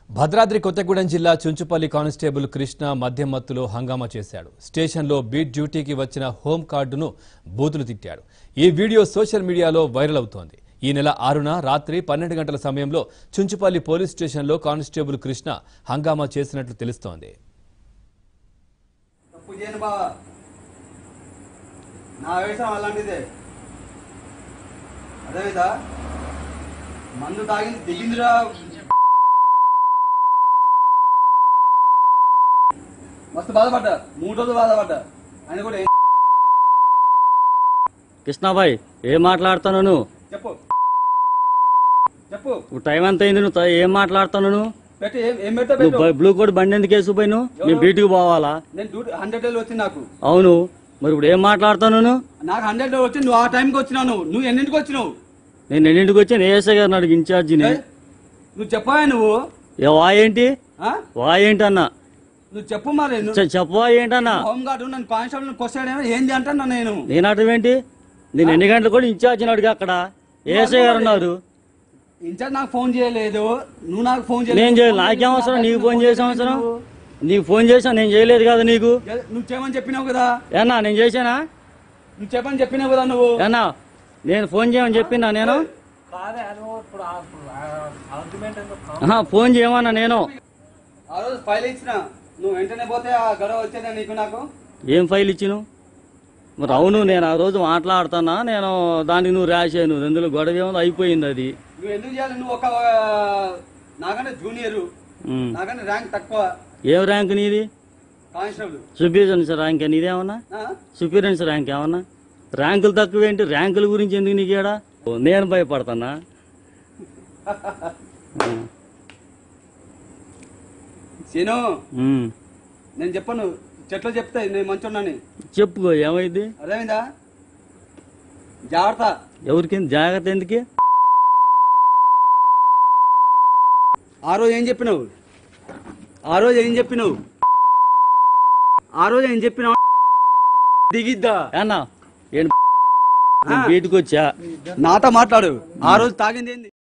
భద్రాద్రి కొత్తగూడెం జిల్లా చుంచుపల్లి కానిస్టేబుల్ కృష్ణ మద్యం మత్తులో హంగామా చేశాడు స్టేషన్లో బీట్ డ్యూటీకి వచ్చిన హోం కార్డును బూతులు తిట్టాడు ఈ వీడియో సోషల్ మీడియాలో వైరల్ అవుతోంది ఈ నెల ఆరున రాత్రి పన్నెండు గంటల సమయంలో చుంచుపల్లి పోలీస్ స్టేషన్లో కానిస్టేబుల్ కృష్ణ హంగామా చేసినట్లు తెలుస్తోంది తప్పు చేయను బావా నా వేషం అలాంటిదే అదేవిధా మందు తాగింది దిగిందిరా మస్తు బాధపడ్డా మూడు రోజులు బాధపడ్డా ఆయన కూడా ఏం- కృష్ణాబాయ్ ఏం మాట్లాడుతాను నువ్వు చెప్పు చెప్పు ఇప్పుడు టైం ఎంత అయింది నువ్వు త- ఏం మాట్లాడుతాను నువ్వు పెట్టు ఏం ఏం పెట్టా నువ్వు పెట్టు బ- బ్లూ కోడ్ బండి ఎందుకు వేసిపోయి నువ్వు మేము బీటుకు పోవాలా నేను డ్యూటీ హండ్రెడ్ డేలు వచ్చింది నాకు అవును మరి ఇప్పుడు ఏం మాట్లాడుతాను నువ్వు నాకు హండ్రెడ్ డేలు వచ్చి నువ్వు ఆ టైంకి వచ్చినావు నువ్వు నువ్వు ఎన్నింటికి వచ్చినావు నేను ఎన్నింటికి వచ్చి ఏఎస్ఐ గారు అడిగి ఇన్ఛార్జిని ఏయ్, నువ్వు చెప్పవా నువ్వు ఏ వా ఏంటి ఆ? వా ఏంటి అన్న నువ్వు చెప్పు మరి నువ్వు చె- చెప్పవా ఏంటన్నా హోమ్ గార్డు నన్ను కానిస్టేబుల్ కొస్తాడేమో ఏంది అంటున్నా నేను నేను అటు ఏంటి నేను ఎన్ని గంటలు కూడా ఇన్ఛార్జిని అడిగి అక్కడ ఏఎస్ఐ గారు ఉన్నారు ఇన్ఛార్జ్ నాకు ఫోన్ చేయలేదు నువ్వు నాకు ఫోన్ నేను చేయలేదు నాకేం అవసరం నీకు ఫోన్ చేసే అవసరం నీకు ఫోన్ చేసా నేను చేయలేదు కదా నీకు నువ్వు చేయమని చెప్పినావు కదా ఏనా నేను చేశానా నువ్వు చెప్పని చెప్పినావు కదా నువ్వు ఏనా నేను ఫోన్ చేయమని చెప్పినా నేను ఆహా, ఫోన్ చేయమన్నా నేను ఆ రోజు ఫైల్ ఇచ్చిన నువ్వు వెంటనే పోతే ఆ గొడవ వచ్చేదా నీకు నాకు ఏం ఫైల్ ఇచ్చిను మరి అవును నేను ఆ రోజు మాట్లాడుతున్నా నేను దానికి నువ్వు రాశాను అందులో గొడవ ఏమో అయిపోయింది అది నువ్వు ఎందుకు చేయాలి నువ్వు ఒక నాకంటే జూనియర్ ఉమ్. నాకంటే ర్యాంక్ తక్కువ ఏం ర్యాంక్ నీది కానిస్టేబుల్ సుపీరియన్స్ ర్యాంక్ నీదేమన్నా ఆ? సుపీరియన్స్ ర్యాంక్ ఏమన్నా ర్యాంకులు తక్కువ ఏంటి ర్యాంకుల గురించి ఎందుకు నీకు ఈడ? ఓ, నేను భయపడతానా ఉమ్. సీను ఉమ్. నేను చెప్పను చెట్లు చెప్తాయి నేను మంచున్నాని చెప్పుకో ఏమైంది అదేమైందా జాగ్రత్త ఎవరికి జాగ్రత్త ఎందుకు ఆ రోజు ఏం చెప్పినావు ఆ రోజు ఏం చెప్పినావు ఆ రోజు ఏం చెప్పినావు దిగిద్దా ఏనా ఏంటి బీటుకు వచ్చా నాతో మాట్లాడు ఆ రోజు తాగింది ఏంది